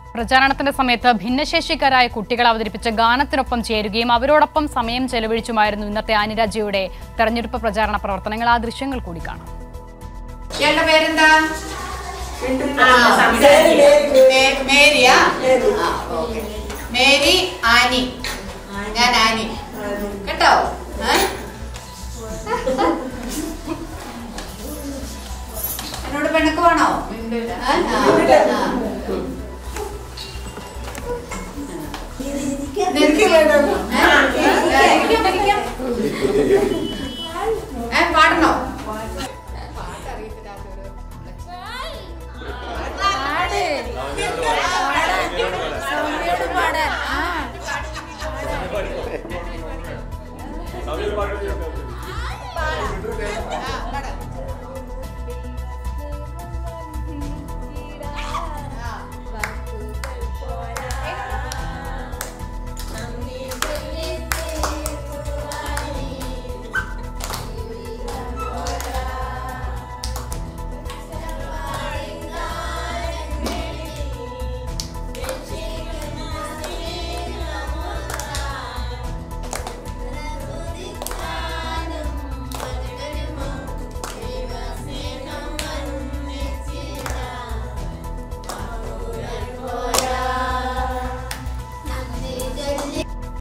പ്രചാരണത്തിന്റെ സമയത്ത് ഭിന്നശേഷിക്കാരായ കുട്ടികൾ അവതരിപ്പിച്ച ഗാനത്തിനൊപ്പം ചേരുകയും അവരോടൊപ്പം സമയം ചെലവഴിച്ചുമായിരുന്നു ഇന്നത്തെ ആനിരാജയുടെ തെരഞ്ഞെടുപ്പ് പ്രചാരണ പ്രവർത്തനങ്ങൾ ആ ദൃശ്യങ്ങൾ കൂടി കാണാം ഇയാളുടെ പേരെന്താ മേ- മേരിയാ ആ, ഓക്കേ. മേരി ആനി ഞാൻ ആനി കേട്ടോ ഏ? എന്നോട് പെണക്ക് വേണോ ഏ? ആ, ആ.